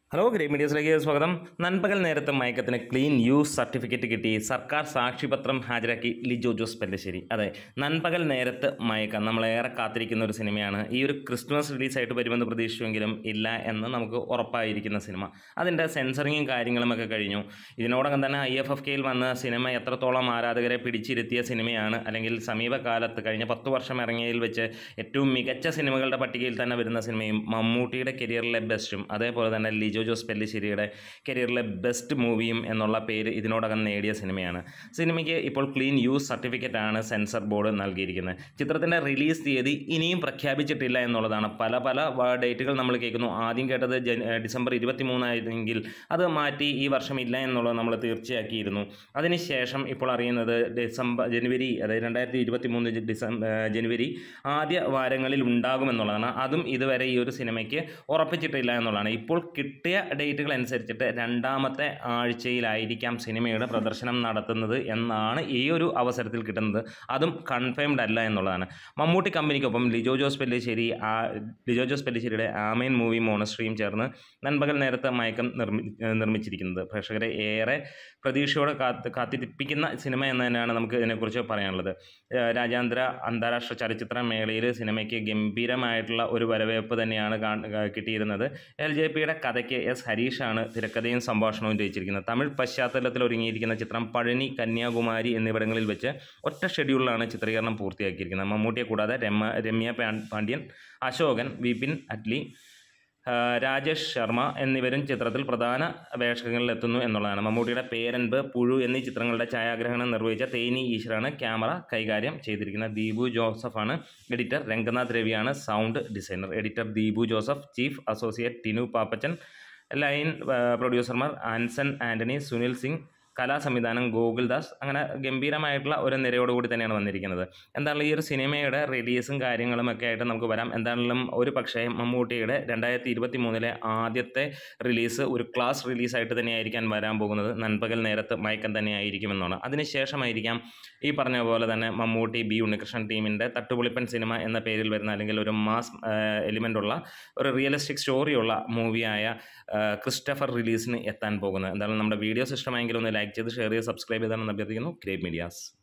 hello great മീഡിയസിലേക്ക് സ്വാഗതം നൻപകൽ നേരത്തെ മയക്കത്തിന് clean U's certificate കിട്ടി സർക്കാർ സാക്ഷിപത്രം ഹാജരാക്കി ലിജോ ജോസ് പെല്ലശ്ശേരി അതെ നൻപകൽ നേരത്ത് മയക്കം നമ്മളേറെ കാത്തിരിക്കുന്ന ഒരു സിനിമയാണ് ഈ ഒരു ക്രിസ്മസ് റിലീസായിട്ട് വരുമെന്ന് പ്രതീക്ഷിച്ചുവെങ്കിലും ഇല്ല എന്ന് നമുക്ക് ഉറപ്പായിരിക്കുന്ന സിനിമ അതിൻ്റെ സെൻസറിങ്ങും കാര്യങ്ങളും ഒക്കെ കഴിഞ്ഞു ഇതിനോടകം തന്നെ ഐ എഫ് എഫ് കെയിൽ വന്ന സിനിമ എത്രത്തോളം ആരാധകരെ പിടിച്ചിരുത്തിയ സിനിമയാണ് അല്ലെങ്കിൽ സമീപകാലത്ത് കഴിഞ്ഞ പത്ത് വർഷം ഇറങ്ങിയതിൽ വെച്ച് ഏറ്റവും മികച്ച സിനിമകളുടെ പട്ടികയിൽ തന്നെ വരുന്ന സിനിമയും മമ്മൂട്ടിയുടെ കരിയറിലെ ബെസ്റ്റും അതേപോലെ തന്നെ ലിജോ ജോസ് പെല്ലിശ്ശേരിയുടെ കരിയറിലെ ബെസ്റ്റ് മൂവിയും എന്നുള്ള പേര് ഇതിനോടകം നേടിയ സിനിമയാണ് സിനിമയ്ക്ക് ഇപ്പോൾ ക്ലീൻ യൂസ് സർട്ടിഫിക്കറ്റ് ആണ് സെൻസർ ബോർഡ് നൽകിയിരിക്കുന്നത് ചിത്രത്തിൻ്റെ റിലീസ് തീയതി ഇനിയും പ്രഖ്യാപിച്ചിട്ടില്ല എന്നുള്ളതാണ് പല പല വ- ഡേറ്റുകൾ നമ്മൾ കേൾക്കുന്നു ആദ്യം കേട്ടത് ജൻ ഏഹ് ഡിസംബർ ഇരുപത്തി മൂന്നായിരുന്നെങ്കിൽ അത് മാറ്റി ഈ വർഷം ഇല്ല എന്നുള്ളത് നമ്മൾ തീർച്ചയാക്കിയിരുന്നു അതിനുശേഷം ഇപ്പോൾ അറിയുന്നത് ഡിസംബർ ജനുവരി അതായത് രണ്ടായിരത്തി ഇരുപത്തി മൂന്ന് ഡിസംബർ ജനുവരി ആദ്യ വാരങ്ങളിൽ ഉണ്ടാകുമെന്നുള്ളതാണ് അതും ഇതുവരെ ഈ ഒരു സിനിമയ്ക്ക് ഉറപ്പിച്ചിട്ടില്ല എന്നുള്ളതാണ് ഇപ്പോൾ കിട്ടിയ ഡേറ്റുകൾ അനുസരിച്ചിട്ട് രണ്ടാമത്തെ ആഴ്ചയിലായിരിക്കാം സിനിമയുടെ പ്രദർശനം നടത്തുന്നത് എന്നാണ് ഈ ഒരു അവസരത്തിൽ കിട്ടുന്നത് അതും കൺഫേംഡ് അല്ല എന്നുള്ളതാണ് മമ്മൂട്ടി കമ്പനിക്കൊപ്പം ലിജോ ജോസ് പെല്ലിശ്ശേരി ആ ലിജോ ജോസ് പെല്ലിശ്ശേരിയുടെ ആമേൻ മൂവി മോണസ്ട്രീം ചേർന്ന് നൻപകൽ നേരത്തെ മയക്കം നിർമ്മി ഏഹ് നിർമ്മിച്ചിരിക്കുന്നത് പ്രേക്ഷകരെ ഏറെ പ്രതീക്ഷയോടെ കാത്ത് കാത്തിരിപ്പിക്കുന്ന സിനിമ എന്ന് തന്നെയാണ് നമുക്ക് ഇതിനെക്കുറിച്ച് പറയാനുള്ളത് ഏഹ് രാജ്യാന്തര അന്താരാഷ്ട്ര ചലച്ചിത്ര മേളയിൽ സിനിമയ്ക്ക് ഗംഭീരമായിട്ടുള്ള ഒരു വരവേൽപ്പ് തന്നെയാണ് കാണ്- ഏഹ് കിട്ടിയിരുന്നത് എൽ ജെ പിയുടെ കഥയ്ക്ക് എസ് ഹരീഷാണ് തിരക്കഥയും സംഭാഷണവും രചിച്ചിരിക്കുന്നത് തമിഴ് പശ്ചാത്തലത്തിൽ ഒരുങ്ങിയിരിക്കുന്ന ചിത്രം പഴനി കന്യാകുമാരി എന്നിവിടങ്ങളിൽ വെച്ച് ഒറ്റ ഷെഡ്യൂളിലാണ് ചിത്രീകരണം പൂർത്തിയാക്കിയിരിക്കുന്നത് മമ്മൂട്ടിയെ കൂടാതെ രമ രമ്യ പാ- പാണ്ഡ്യൻ അശോകൻ വിപിൻ അറ്റ്ലി ആ, രാജേഷ് ശർമ്മ എന്നിവരും ചിത്രത്തിൽ പ്രധാന വേഷങ്ങളിൽ എത്തുന്നു എന്നുള്ളതാണ് മമ്മൂട്ടിയുടെ പേരൻപ് പുഴു എന്നീ ചിത്രങ്ങളുടെ ഛായാഗ്രഹണം നിർവഹിച്ച തേനി ഈശ്വറാണ് ക്യാമറ കൈകാര്യം ചെയ്തിരിക്കുന്നത് ദീപു ജോസഫാണ് എഡിറ്റർ രംഗനാഥ് രവിയാണ് sound designer editor Deepu Joseph chief associate Tinu Pappachan line ആ, പ്രൊഡ്യൂസർമാർ ആൻസൺ ആൻ്റണി സുനിൽ സിംഗ് കലാസംവിധാനം ഗോകുൽദാസ് അങ്ങനെ ഗംഭീരമായിട്ടുള്ള ഒരു നിരയോടുകൂടി തന്നെയാണ് വന്നിരിക്കുന്നത് എന്തായാലും ഈ ഒരു സിനിമയുടെ റിലീസും കാര്യങ്ങളും ഒക്കെ ആയിട്ട് നമുക്ക് വരാം എന്തായാലും ഒരു പക്ഷേ മമ്മൂട്ടിയുടെ രണ്ടായിരത്തി ഇരുപത്തി മൂന്നിലെ ആദ്യത്തെ റിലീസ് ഒരു ക്ലാസ് റിലീസായിട്ട് തന്നെയായിരിക്കാൻ വരാൻ പോകുന്നത് നൻപകൽ നേരത്ത് മയക്കം തന്നെയായിരിക്കുമെന്നാണ് അതിനുശേഷമായിരിക്കാം ഈ പറഞ്ഞ പോലെ തന്നെ മമ്മൂട്ടി ബി ഉണ്ണികൃഷ്ണൻ ടീമിൻ്റെ തട്ടുപൊളിപ്പൻ സിനിമ എന്ന പേരിൽ വരുന്ന അല്ലെങ്കിൽ ഒരു മാസ് എലിമെൻ്റ് ഉള്ള ഒരു റിയലിസ്റ്റിക് സ്റ്റോറിയുള്ള മൂവിയായ ക്രിസ്റ്റഫർ റിലീസിന് എത്താൻ പോകുന്നത് എന്തായാലും നമ്മുടെ വീഡിയോസ് ഇഷ്ടമായെങ്കിൽ ഒന്ന് ലൈക്ക് ചെയ്ത് ഷെയർ ചെയ്ത് സബ്സ്ക്രൈബ് ചെയ്താണെന്ന് അഭ്യർത്ഥിക്കുന്നു ഗ്രേറ്റ് മീഡിയാസ്